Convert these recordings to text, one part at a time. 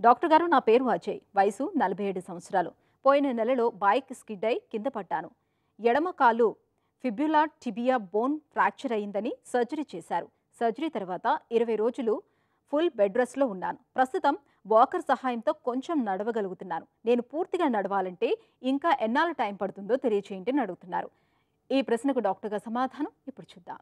doctor గారు నా పేరు అజయ్ వయసు నలభై ఏడు సంవత్సరాలు పోయిన నెలలో బైక్ స్కిడ్ అయి కింద పడ్డాను ఎడమ కాలు ఫిబ్యులా టిబియా బోన్ ఫ్రాక్చర్ అయిందని సర్జరీ చేశారు సర్జరీ తర్వాత ఇరవై రోజులు ఫుల్ బెడ్ రెస్ట్లో ఉన్నాను ప్రస్తుతం వాకర్ సహాయంతో కొంచెం నడవగలుగుతున్నాను నేను పూర్తిగా నడవాలంటే ఇంకా ఎన్నాళ్ళ టైం పడుతుందో తెలియచేయండి అని అడుగుతున్నారు ఈ ప్రశ్నకు డాక్టర్ గారు సమాధానం ఇప్పుడు చూద్దాం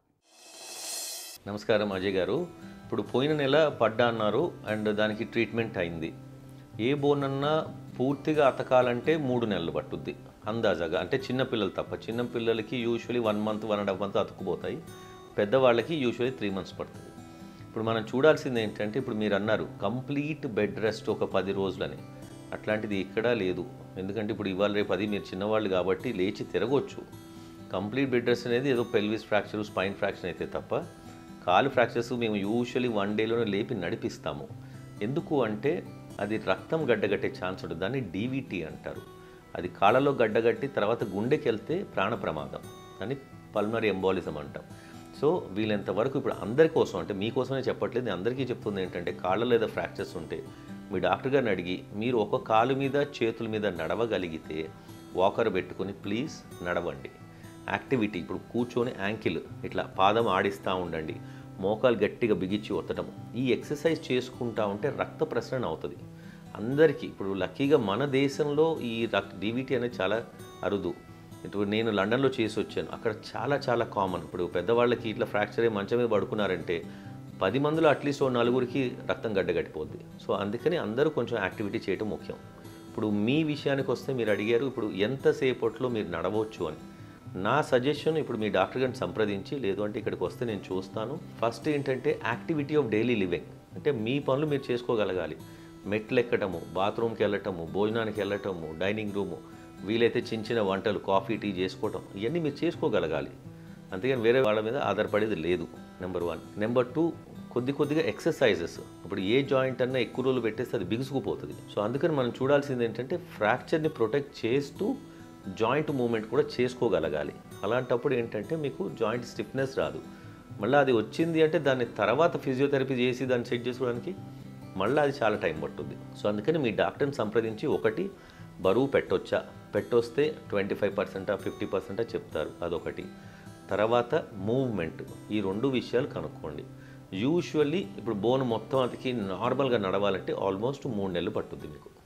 నమస్కారం అజయ్ గారు ఇప్పుడు పోయిన నెల పడ్డా అన్నారు అండ్ దానికి ట్రీట్మెంట్ అయింది ఏ బోన్ అన్నా పూర్తిగా అతకాలంటే మూడు నెలలు పట్టుద్ది అందాజాగా అంటే చిన్న పిల్లలు తప్ప చిన్న పిల్లలకి usually one month one and half month అతుకుపోతాయి పెద్దవాళ్ళకి యూజువలీ త్రీ మంత్స్ పడుతుంది ఇప్పుడు మనం చూడాల్సింది ఏంటంటే ఇప్పుడు మీరు అన్నారు కంప్లీట్ బెడ్ రెస్ట్ ఒక పది రోజులని అట్లాంటిది ఎక్కడా లేదు ఎందుకంటే ఇప్పుడు ఇవాళ రేపు అది మీరు చిన్నవాళ్ళు కాబట్టి లేచి తిరగొచ్చు కంప్లీట్ బెడ్ రెస్ట్ అనేది ఏదో పెల్విస్ ఫ్రాక్చర్ స్పైన్ ఫ్రాక్చర్ అయితే తప్ప కాలు ఫ్రాక్చర్స్ మేము యూజువలీ వన్ డేలోనే లేపి నడిపిస్తాము ఎందుకు అంటే అది రక్తం గడ్డగట్టే ఛాన్స్ ఉంటుంది దాన్ని డీవీటీ అంటారు అది కాళ్ళలో గడ్డగట్టి తర్వాత గుండెకి వెళ్తే ప్రాణ ప్రమాదం అని పల్మరీ ఎంబాలిజం అంటాం సో వీళ్ళంత వరకు ఇప్పుడు అందరి కోసం అంటే మీకోసమే చెప్పట్లేదు నేను అందరికీ చెప్తుంది ఏంటంటే కాళ్ళ లేదా ఫ్రాక్చర్స్ ఉంటే మీ డాక్టర్ గారిని అడిగి మీరు ఒక కాలు మీద చేతుల మీద నడవగలిగితే వాకర్ పెట్టుకొని ప్లీజ్ నడవండి యాక్టివిటీ ఇప్పుడు కూర్చొని యాంకిల్ ఇట్లా పాదం ఆడిస్తూ ఉండండి మోకాలు గట్టిగా బిగించి ఒత్తడం ఈ ఎక్సర్సైజ్ చేసుకుంటా ఉంటే రక్త ప్రసరణ అవుతుంది అందరికీ ఇప్పుడు లక్కీగా మన దేశంలో ఈ రక్ డీవీటీ అనేది చాలా అరుదు ఇప్పుడు నేను లండన్లో చేసి వచ్చాను అక్కడ చాలా చాలా కామన్ ఇప్పుడు పెద్దవాళ్ళకి ఇట్లా ఫ్రాక్చర్ అయ్యి మంచం మీద పడుకున్నారంటే పది మందిలో అట్లీస్ట్ ఓ నలుగురికి రక్తం గడ్డగట్టిపోద్ది సో అందుకని అందరూ కొంచెం యాక్టివిటీ చేయడం ముఖ్యం ఇప్పుడు మీ విషయానికి వస్తే మీరు అడిగారు ఇప్పుడు ఎంతసేపట్లో మీరు నడవచ్చు అని నా సజెషన్ ఇప్పుడు మీ డాక్టర్ గారిని సంప్రదించి లేదు అంటే ఇక్కడికి వస్తే నేను చూస్తాను ఫస్ట్ ఏంటంటే యాక్టివిటీ ఆఫ్ డైలీ లివింగ్ అంటే మీ పనులు మీరు చేసుకోగలగాలి మెట్లు ఎక్కటము బాత్రూమ్కి వెళ్ళటము భోజనానికి వెళ్ళటము డైనింగ్ రూము వీలైతే చిన్న చిన్న వంటలు కాఫీ టీ చేసుకోవటం ఇవన్నీ మీరు చేసుకోగలగాలి అంతేగాని వేరే వాళ్ళ మీద ఆధారపడేది లేదు నెంబర్ వన్ నెంబర్ టూ కొద్ది కొద్దిగా ఎక్సర్సైజెస్ ఇప్పుడు ఏ జాయింట్ అన్నా ఎక్కువ రోజులు పెట్టేస్తే అది బిగుసుకుపోతుంది సో అందుకని మనం చూడాల్సింది ఏంటంటే ఫ్రాక్చర్ని ప్రొటెక్ట్ చేస్తూ జాయింట్ మూమెంట్ కూడా చేసుకోగలగాలి అలాంటప్పుడు ఏంటంటే మీకు జాయింట్ స్టిఫ్నెస్ రాదు మళ్ళీ అది వచ్చింది అంటే దాన్ని తర్వాత ఫిజియోథెరపీ చేసి దాన్ని సెట్ చేసుకోవడానికి మళ్ళీ అది చాలా టైం పట్టుద్ది సో అందుకని మీ డాక్టర్ని సంప్రదించి ఒకటి బరువు పెట్టొచ్చా పెట్టొస్తే ట్వంటీ ఫైవ్ పర్సెంటా ఫిఫ్టీ పర్సెంటా చెప్తారు అదొకటి తర్వాత మూవ్మెంట్ ఈ రెండు విషయాలు కనుక్కోండి యూజువల్లీ ఇప్పుడు బోన్ మొత్తం అతికి నార్మల్గా నడవాలంటే ఆల్మోస్ట్ మూడు నెలలు పట్టుద్ది మీకు